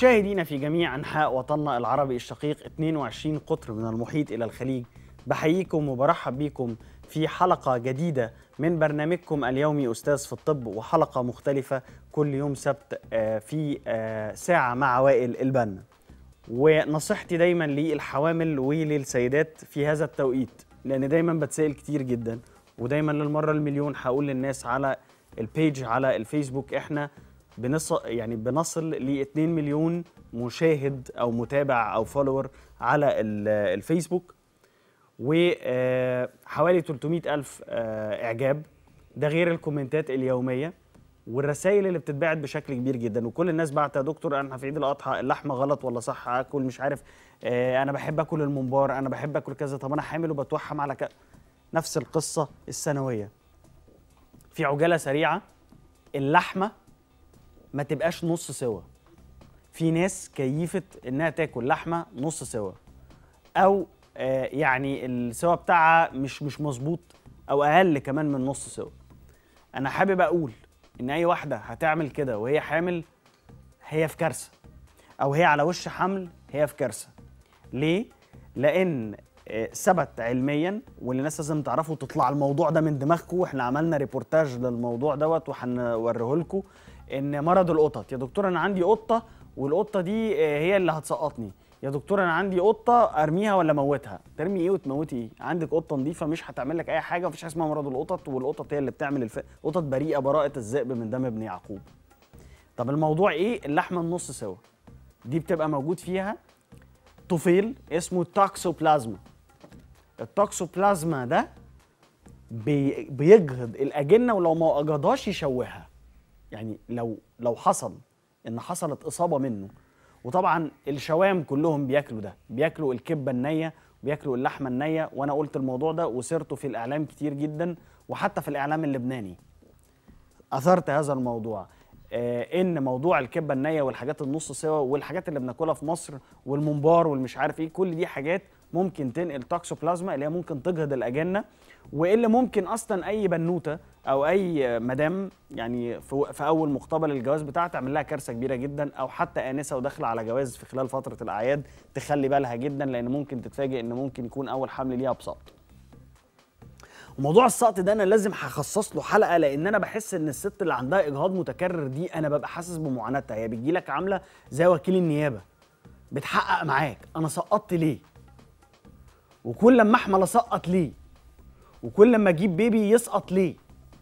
مشاهدينا في جميع أنحاء وطننا العربي الشقيق 22 قطر من المحيط إلى الخليج بحييكم وبرحب بيكم في حلقة جديدة من برنامجكم اليومي أستاذ في الطب وحلقة مختلفة كل يوم سبت آه، في آه، ساعة مع وائل البنا ونصيحتي دايما للحوامل وللسيدات في هذا التوقيت لأن دايما بتسأل كتير جدا ودايما للمرة المليون هقول للناس على البيج على الفيسبوك احنا بنصل يعني بنصل ل 2 مليون مشاهد او متابع او فولور على ال- الفيسبوك وحوالي 300 ألف آه، إعجاب ده غير الكومنتات اليومية والرسائل اللي بتتباعت بشكل كبير جدا وكل الناس بعت يا دكتور انا في عيد الاضحى اللحمه غلط ولا صح اكل مش عارف آه، انا بحب اكل الممبار انا بحب اكل كذا طب انا حامل وبتوحم على كذا نفس القصه السنويه في عجاله سريعه اللحمه ما تبقاش نص سوا في ناس كيفت انها تاكل لحمه نص سوا او آه، يعني السوا بتاعها مش مش مظبوط او اقل كمان من نص سوا انا حابب اقول ان اي واحده هتعمل كده وهي حامل هي في كارثه او هي على وش حمل هي في كارثه ليه لان آه، ثبت علميا واللي الناس لازم تعرفوا تطلع الموضوع ده من دماغكم واحنا عملنا ريبورتاج للموضوع دوت وهنوريه لكم ان مرض القطط يا دكتور انا عندي قطه والقطه دي آه، هي اللي هتسقطني يا دكتور انا عندي قطه ارميها ولا اموتها ترمي ايه وتموتي ايه عندك قطه نظيفه مش هتعمل لك اي حاجه مفيش حاجه اسمها مرض القطط والقطط هي اللي بتعمل الف... قطط بريئه براءه الذئب من دم ابن يعقوب طب الموضوع ايه اللحمه النص سوا دي بتبقى موجود فيها طفيل اسمه التاكسوبلازما التاكسوبلازما ده بي بيجهض الاجنه ولو ما اجهضهاش يشوهها يعني لو لو حصل ان حصلت اصابه منه وطبعا الشوام كلهم بياكلوا ده بياكلوا الكبه النيه بياكلوا اللحمه النيه وانا قلت الموضوع ده وسرته في الاعلام كتير جدا وحتى في الاعلام اللبناني اثرت هذا الموضوع آه ان موضوع الكبه النيه والحاجات النص سوا والحاجات اللي بناكلها في مصر والممبار والمش عارف ايه كل دي حاجات ممكن تنقل توكسوبلازما اللي هي ممكن تجهض الاجنه واللي ممكن اصلا اي بنوته او اي مدام يعني في, في اول مقتبل الجواز بتاعها تعمل لها كارثه كبيره جدا او حتى انسه وداخله على جواز في خلال فتره الاعياد تخلي بالها جدا لان ممكن تتفاجئ ان ممكن يكون اول حمل ليها بسقط وموضوع السقط ده انا لازم هخصص له حلقه لان انا بحس ان الست اللي عندها اجهاض متكرر دي انا ببقى حاسس بمعاناتها هي بتجي لك عامله زي وكيل النيابه بتحقق معاك انا سقطت ليه وكل لما احمل اسقط ليه وكل لما اجيب بيبي يسقط ليه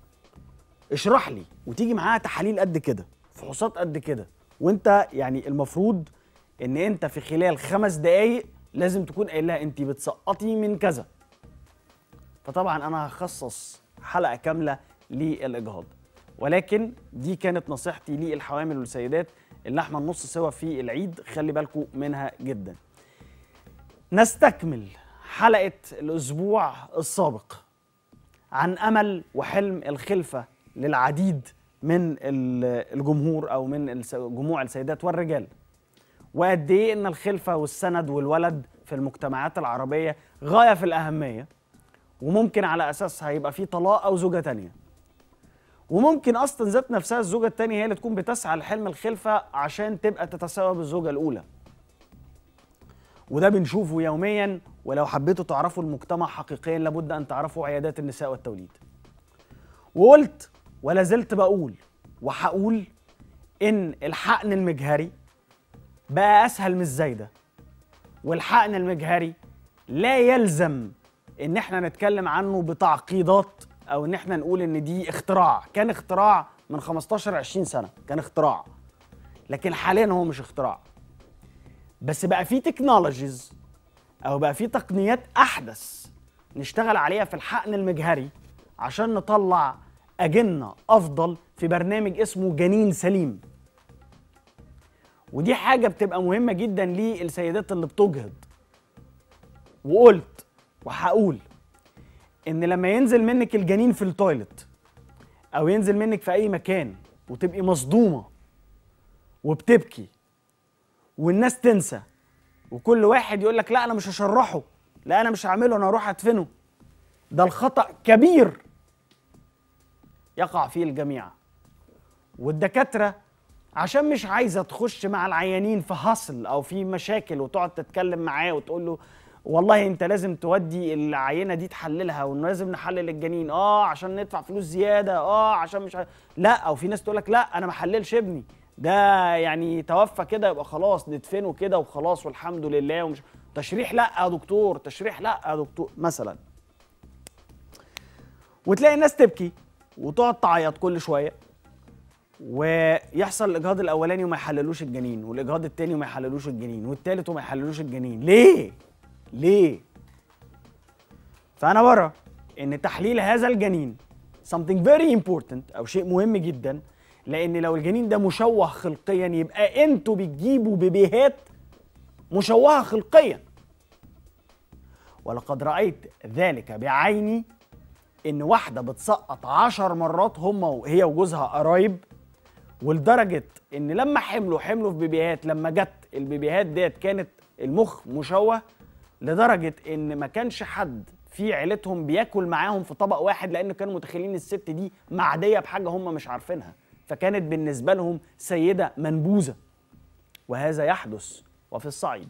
اشرح لي وتيجي معاها تحاليل قد كده فحوصات قد كده وانت يعني المفروض ان انت في خلال خمس دقايق لازم تكون قايل لها انت بتسقطي من كذا فطبعا انا هخصص حلقه كامله للاجهاض ولكن دي كانت نصيحتي للحوامل والسيدات اللحمه النص سوا في العيد خلي بالكم منها جدا نستكمل حلقه الاسبوع السابق عن امل وحلم الخلفه للعديد من ال- الجمهور او من الس- جموع السيدات والرجال وقد ايه ان الخلفه والسند والولد في المجتمعات العربيه غايه في الاهميه وممكن على اساسها يبقى في طلاق او زوجه تانية وممكن اصلا ذات نفسها الزوجه التانية هي اللي تكون بتسعى لحلم الخلفه عشان تبقى تتساوى بالزوجه الاولى وده بنشوفه يوميا ولو حبيتوا تعرفوا المجتمع حقيقيا لابد ان تعرفوا عيادات النساء والتوليد وقلت ولا زلت بقول وهقول ان الحقن المجهري بقى اسهل من الزايده والحقن المجهري لا يلزم ان احنا نتكلم عنه بتعقيدات او ان احنا نقول ان دي اختراع كان اختراع من 15 20 سنه كان اختراع لكن حاليا هو مش اختراع بس بقى في تكنولوجيز او بقى في تقنيات احدث نشتغل عليها في الحقن المجهري عشان نطلع اجنه افضل في برنامج اسمه جنين سليم ودي حاجه بتبقى مهمه جدا للسيدات اللي بتجهض وقلت وهقول ان لما ينزل منك الجنين في التويلت او ينزل منك في اي مكان وتبقي مصدومه وبتبكي والناس تنسى وكل واحد يقول لك لا انا مش هشرحه لا انا مش هعمله انا هروح ادفنه ده الخطا كبير يقع فيه الجميع والدكاتره عشان مش عايزه تخش مع العيانين في هصل او في مشاكل وتقعد تتكلم معاه وتقول له والله انت لازم تودي العينه دي تحللها ولازم نحلل الجنين اه عشان ندفع فلوس زياده اه عشان مش عارف. لا او في ناس تقول لك لا انا ما احللش ابني ده يعني توفى كده يبقى خلاص ندفنه كده وخلاص والحمد لله ومش تشريح لا يا دكتور تشريح لا يا دكتور مثلا وتلاقي الناس تبكي وتقعد تعيط كل شويه ويحصل الاجهاض الاولاني وما يحللوش الجنين والاجهاض الثاني وما يحللوش الجنين والثالث وما يحللوش الجنين ليه ليه فانا برى ان تحليل هذا الجنين something very important او شيء مهم جدا لان لو الجنين ده مشوه خلقيا يبقى انتوا بتجيبوا بيبيهات مشوهه خلقيا ولقد رايت ذلك بعيني ان واحده بتسقط عشر مرات هم وهي وجوزها قرايب ولدرجه ان لما حملوا حملوا في بيبيهات لما جت البيبيهات ديت كانت المخ مشوه لدرجه ان ما كانش حد في عيلتهم بياكل معاهم في طبق واحد لان كانوا متخيلين الست دي معديه بحاجه هم مش عارفينها فكانت بالنسبه لهم سيده منبوذه وهذا يحدث وفي الصعيد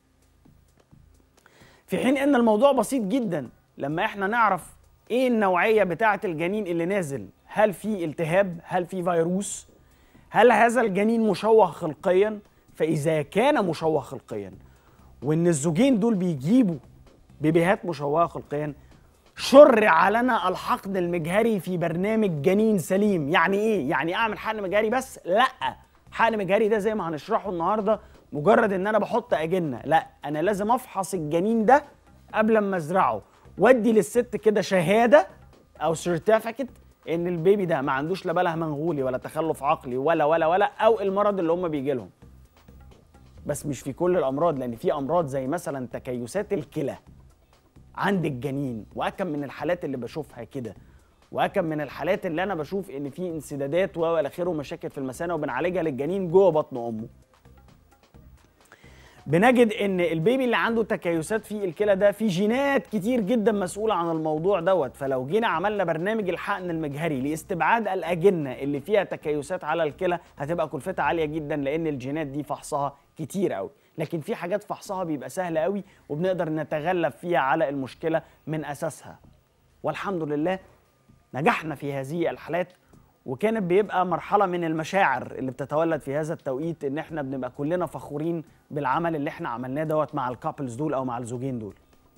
في حين ان الموضوع بسيط جدا لما احنا نعرف ايه النوعيه بتاعه الجنين اللي نازل هل في التهاب هل في فيروس هل هذا الجنين مشوه خلقيا فاذا كان مشوه خلقيا وان الزوجين دول بيجيبوا بيبيهات مشوهه خلقيا شرع لنا الحقن المجهري في برنامج جنين سليم يعني ايه يعني اعمل حقن مجهري بس لا حقن مجهري ده زي ما هنشرحه النهارده مجرد ان انا بحط اجنه لا انا لازم افحص الجنين ده قبل ما ازرعه وادي للست كده شهاده او سيرتيفيكت ان البيبي ده ما عندوش لا بلها منغولي ولا تخلف عقلي ولا ولا ولا او المرض اللي هم بيجي لهم بس مش في كل الامراض لان في امراض زي مثلا تكيسات الكلى عند الجنين واكم من الحالات اللي بشوفها كده واكم من الحالات اللي انا بشوف ان في انسدادات والى اخره مشاكل في المثانه وبنعالجها للجنين جوه بطن امه بنجد ان البيبي اللي عنده تكيسات في الكلى ده في جينات كتير جدا مسؤوله عن الموضوع دوت فلو جينا عملنا برنامج الحقن المجهري لاستبعاد الاجنه اللي فيها تكيسات على الكلى هتبقى كلفتها عاليه جدا لان الجينات دي فحصها كتير قوي لكن في حاجات فحصها بيبقى سهل قوي وبنقدر نتغلب فيها على المشكله من اساسها والحمد لله نجحنا في هذه الحالات وكانت بيبقى مرحله من المشاعر اللي بتتولد في هذا التوقيت ان احنا بنبقى كلنا فخورين بالعمل اللي احنا عملناه دوت مع الكابلز دول او مع الزوجين دول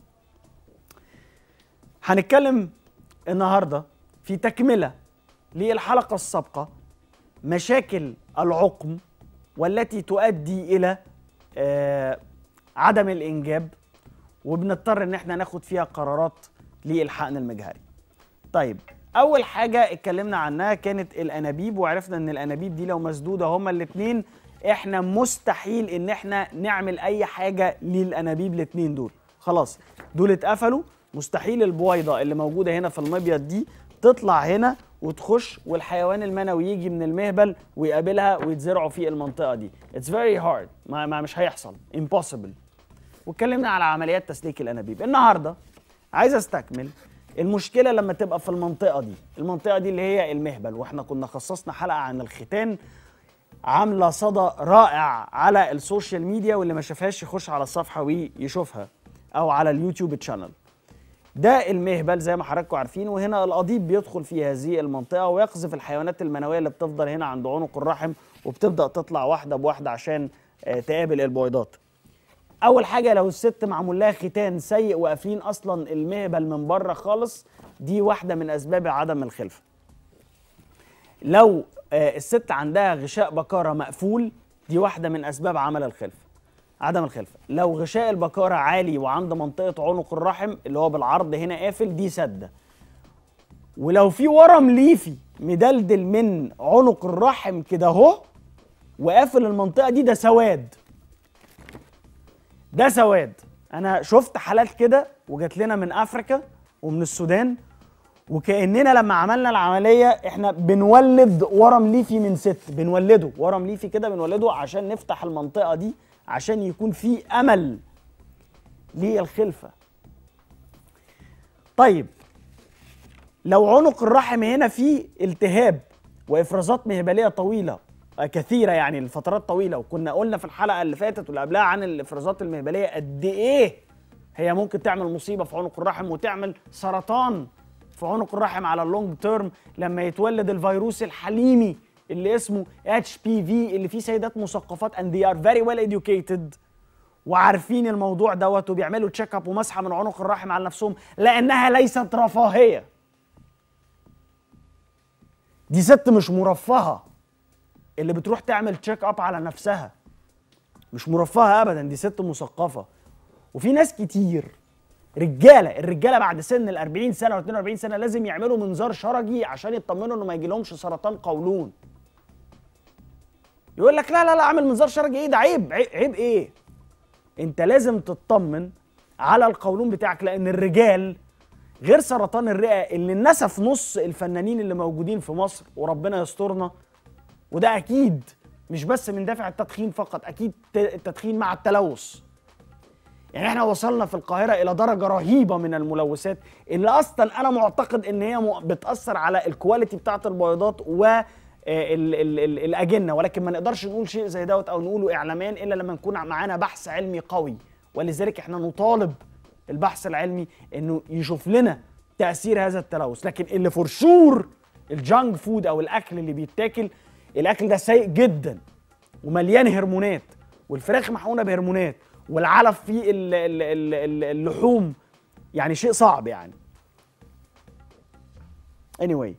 هنتكلم النهارده في تكمله للحلقه السابقه مشاكل العقم والتي تؤدي الى آه عدم الانجاب وبنضطر ان احنا ناخد فيها قرارات للحقن المجهري طيب اول حاجه اتكلمنا عنها كانت الانابيب وعرفنا ان الانابيب دي لو مسدوده هما الاثنين احنا مستحيل ان احنا نعمل اي حاجه للانابيب الاثنين دول خلاص دول اتقفلوا مستحيل البويضه اللي موجوده هنا في المبيض دي تطلع هنا وتخش والحيوان المنوي يجي من المهبل ويقابلها ويتزرعوا في المنطقه دي اتس فيري هارد ما, ما مش هيحصل impossible واتكلمنا على عمليات تسليك الانابيب النهارده عايز استكمل المشكله لما تبقى في المنطقه دي المنطقه دي اللي هي المهبل واحنا كنا خصصنا حلقه عن الختان عامله صدى رائع على السوشيال ميديا واللي ما شافهاش يخش على الصفحه ويشوفها او على اليوتيوب تشانل ده المهبل زي ما حضراتكم عارفين وهنا القضيب بيدخل في هذه المنطقه ويقذف الحيوانات المنويه اللي بتفضل هنا عند عنق الرحم وبتبدا تطلع واحده بواحده عشان تقابل البويضات اول حاجه لو الست معمول لها ختان سيء وقافلين اصلا المهبل من بره خالص دي واحده من اسباب عدم الخلفه لو الست عندها غشاء بكاره مقفول دي واحده من اسباب عمل الخلفه عدم الخلفه لو غشاء البكاره عالي وعند منطقه عنق الرحم اللي هو بالعرض هنا قافل دي سده ولو في ورم ليفي مدلدل من عنق الرحم كده اهو وقافل المنطقه دي ده سواد ده سواد انا شفت حالات كده وجات لنا من افريكا ومن السودان وكاننا لما عملنا العمليه احنا بنولد ورم ليفي من ست بنولده ورم ليفي كده بنولده عشان نفتح المنطقه دي عشان يكون في امل للخلفه طيب لو عنق الرحم هنا فيه التهاب وافرازات مهبليه طويله كثيره يعني لفترات طويله وكنا قلنا في الحلقه اللي فاتت واللي قبلها عن الافرازات المهبليه قد ايه هي ممكن تعمل مصيبه في عنق الرحم وتعمل سرطان في عنق الرحم على اللونج تيرم لما يتولد الفيروس الحليمي اللي اسمه اتش بي في اللي فيه سيدات مثقفات and they are very well educated وعارفين الموضوع دوت وبيعملوا تشيك اب ومسحه من عنق الرحم على نفسهم لانها ليست رفاهيه دي ست مش مرفهه اللي بتروح تعمل تشيك اب على نفسها مش مرفهه ابدا دي ست مثقفه وفي ناس كتير رجاله الرجاله بعد سن ال 40 سنه و 42 سنه لازم يعملوا منظار شرجي عشان يطمنوا انه ما يجيلهمش سرطان قولون يقول لك لا لا لا اعمل منظار شرجي ايه ده عيب عيب, عيب ايه انت لازم تطمن على القولون بتاعك لان الرجال غير سرطان الرئه اللي نسف نص الفنانين اللي موجودين في مصر وربنا يسترنا وده اكيد مش بس من دافع التدخين فقط اكيد التدخين مع التلوث يعني احنا وصلنا في القاهره الى درجه رهيبه من الملوثات اللي اصلا انا معتقد ان هي بتاثر على الكواليتي بتاعه البيضات و ال ال ال الاجنه ولكن ما نقدرش نقول شيء زي دوت او نقوله اعلاميا الا لما نكون معانا بحث علمي قوي ولذلك احنا نطالب البحث العلمي انه يشوف لنا تاثير هذا التلوث لكن اللي فور شور الجانك فود او الاكل اللي بيتاكل الاكل ده سيء جدا ومليان هرمونات والفراخ محقونه بهرمونات والعلف فيه اللحوم يعني شيء صعب يعني anyway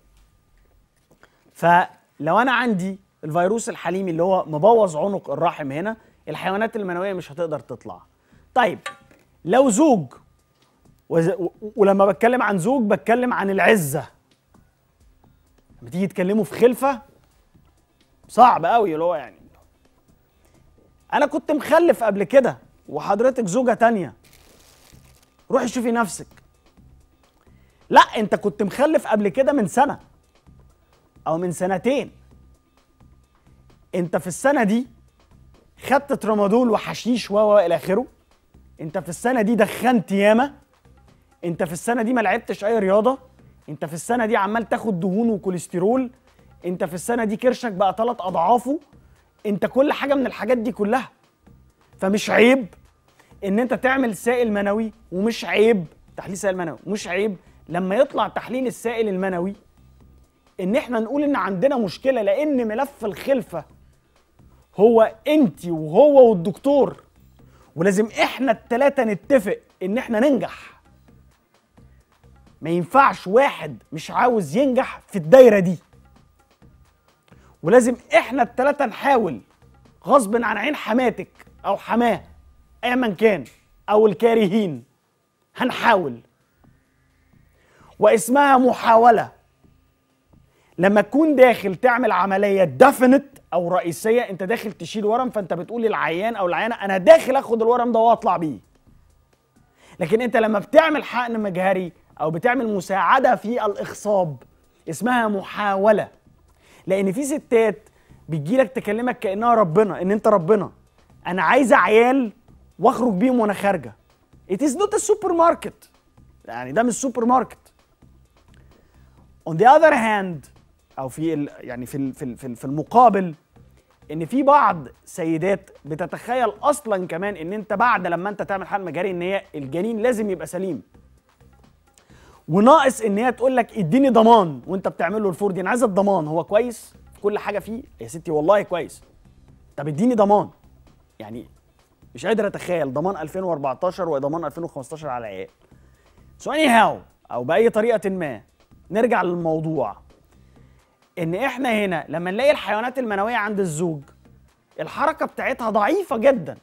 فلو انا عندي الفيروس الحليمي اللي هو مبوظ عنق الرحم هنا الحيوانات المنويه مش هتقدر تطلع طيب لو زوج وز... ولما بتكلم عن زوج بتكلم عن العزه لما تيجي تكلمه في خلفه صعب قوي اللي هو يعني انا كنت مخلف قبل كده وحضرتك زوجه تانية روحي شوفي نفسك لا انت كنت مخلف قبل كده من سنه او من سنتين انت في السنه دي خدت ترامادول وحشيش و الى اخره انت في السنه دي دخنت ياما انت في السنه دي ما لعبتش اي رياضه انت في السنه دي عمال تاخد دهون وكوليسترول انت في السنه دي كرشك بقى ثلاث اضعافه انت كل حاجه من الحاجات دي كلها فمش عيب ان انت تعمل سائل منوي ومش عيب تحليل سائل منوي مش عيب لما يطلع تحليل السائل المنوي ان احنا نقول ان عندنا مشكله لان ملف الخلفه هو انت وهو والدكتور ولازم احنا التلاتة نتفق ان احنا ننجح ما ينفعش واحد مش عاوز ينجح في الدايره دي ولازم احنا التلاتة نحاول غصب عن عين حماتك او حماه ايا من كان او الكارهين هنحاول واسمها محاوله لما تكون داخل تعمل عمليه ديفينيت او رئيسيه انت داخل تشيل ورم فانت بتقول للعيان او العيانه انا داخل اخد الورم ده واطلع بيه لكن انت لما بتعمل حقن مجهري او بتعمل مساعده في الاخصاب اسمها محاوله لان في ستات بتجيلك تكلمك كانها ربنا ان انت ربنا انا عايزه عيال واخرج بيهم وانا خارجه it is not a supermarket يعني ده مش سوبر ماركت on the other hand او في ال يعني في ال في ال في, ال في المقابل ان في بعض سيدات بتتخيل اصلا كمان ان انت بعد لما انت تعمل حمل مجاري ان هي الجنين لازم يبقى سليم وناقص ان هي تقول لك اديني ضمان وانت بتعمل له الفور دي انا عايز الضمان هو كويس في كل حاجه فيه يا ستي والله كويس طب اديني ضمان يعني مش قادر اتخيل ضمان 2014 وضمان 2015 على عيال سو اني هاو او باي طريقه ما نرجع للموضوع ان احنا هنا لما نلاقي الحيوانات المنويه عند الزوج الحركه بتاعتها ضعيفه جدا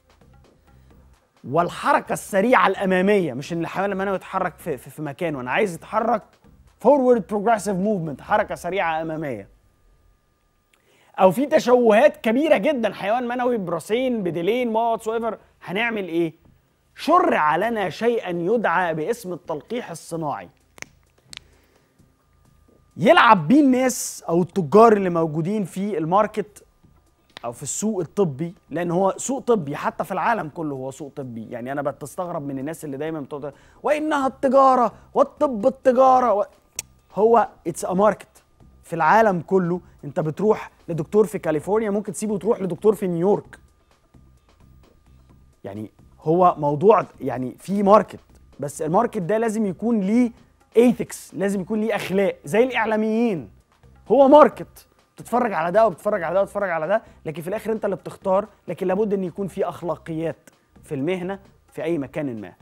والحركه السريعه الاماميه مش ان الحيوان المنوي يتحرك في, في, في مكانه انا عايز يتحرك فورورد بروجريسيف موفمنت حركه سريعه اماميه او في تشوهات كبيره جدا حيوان منوي براسين بديلين ما واتس هنعمل ايه شرع لنا شيئا يدعى باسم التلقيح الصناعي يلعب بيه الناس او التجار اللي موجودين في الماركت او في السوق الطبي لان هو سوق طبي حتى في العالم كله هو سوق طبي يعني انا بتستغرب من الناس اللي دايما بتقول وانها التجاره والطب التجاره و... هو اتس ا ماركت في العالم كله انت بتروح لدكتور في كاليفورنيا ممكن تسيبه وتروح لدكتور في نيويورك يعني هو موضوع يعني في ماركت بس الماركت ده لازم يكون ليه ايثكس لازم يكون ليه اخلاق زي الاعلاميين هو ماركت بتتفرج على ده وبتتفرج على ده وبتتفرج على ده لكن في الاخر انت اللي بتختار لكن لابد ان يكون في اخلاقيات في المهنه في اي مكان ما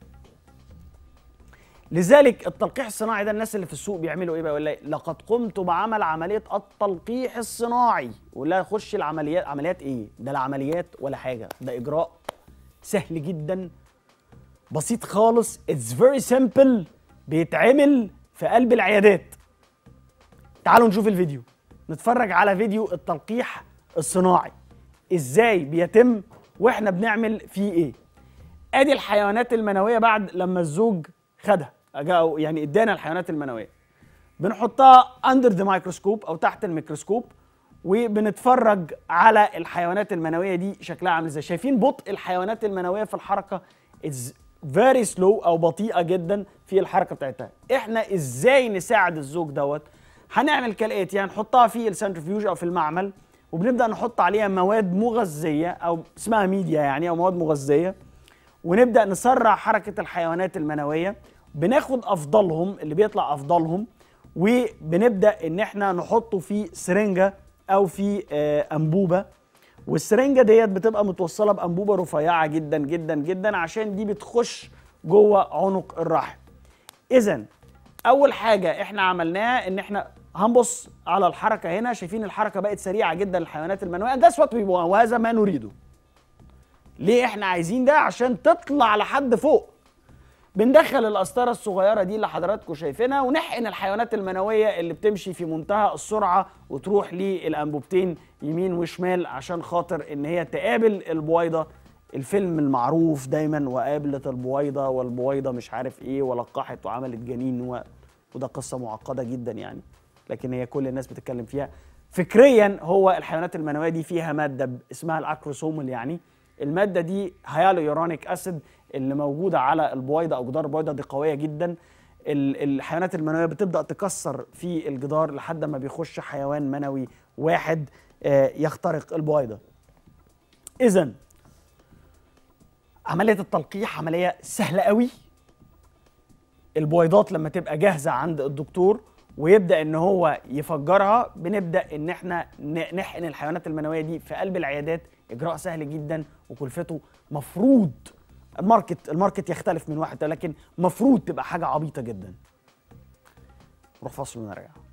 لذلك التلقيح الصناعي ده الناس اللي في السوق بيعملوا ايه بقى يقول لك لقد قمت بعمل عمليه التلقيح الصناعي ولا خش العمليات عمليات ايه ده لا عمليات ولا حاجه ده اجراء سهل جدا بسيط خالص اتس فيري سيمبل بيتعمل في قلب العيادات تعالوا نشوف الفيديو نتفرج على فيديو التلقيح الصناعي ازاي بيتم واحنا بنعمل فيه ايه ادي الحيوانات المنويه بعد لما الزوج خدها أو يعني ادانا الحيوانات المنويه بنحطها اندر ذا مايكروسكوب او تحت الميكروسكوب وبنتفرج على الحيوانات المنويه دي شكلها عامل ازاي شايفين بطء الحيوانات المنويه في الحركه از فيري سلو او بطيئه جدا في الحركه بتاعتها احنا ازاي نساعد الزوج دوت هنعمل كالاتي هنحطها في السنترفيوج او في المعمل وبنبدا نحط عليها مواد مغذيه او اسمها ميديا يعني او مواد مغذيه ونبدا نسرع حركه الحيوانات المنويه بناخد افضلهم اللي بيطلع افضلهم وبنبدا ان احنا نحطه في سرنجه او في آه، انبوبه والسرنجه ديت بتبقى متوصله بانبوبه رفيعه جدا جدا جدا عشان دي بتخش جوه عنق الرحم اذا اول حاجه احنا عملناها ان احنا هنبص على الحركه هنا شايفين الحركه بقت سريعه جدا للحيوانات المنويه ده وات وهذا ما نريده ليه احنا عايزين ده عشان تطلع لحد فوق بندخل القسطره الصغيره دي اللي حضراتكم شايفينها ونحقن الحيوانات المنويه اللي بتمشي في منتهى السرعه وتروح للانبوبتين يمين وشمال عشان خاطر ان هي تقابل البويضه الفيلم المعروف دايما وقابلت البويضه والبويضه مش عارف ايه ولقحت وعملت جنين و... وده قصه معقده جدا يعني لكن هي كل الناس بتتكلم فيها فكريا هو الحيوانات المنويه دي فيها ماده اسمها الاكروسومل يعني الماده دي هيالورونيك اسيد اللي موجوده على البويضه او جدار البويضه دي قويه جدا الحيوانات المنويه بتبدا تكسر في الجدار لحد ما بيخش حيوان منوي واحد آه، يخترق البويضه اذا عمليه التلقيح عمليه سهله قوي البويضات لما تبقى جاهزه عند الدكتور ويبدا ان هو يفجرها بنبدا ان احنا نحقن الحيوانات المنويه دي في قلب العيادات اجراء سهل جدا وكلفته مفروض الماركت الماركت يختلف من واحد لكن مفروض تبقى حاجه عبيطه جدا نروح فاصل ونرجع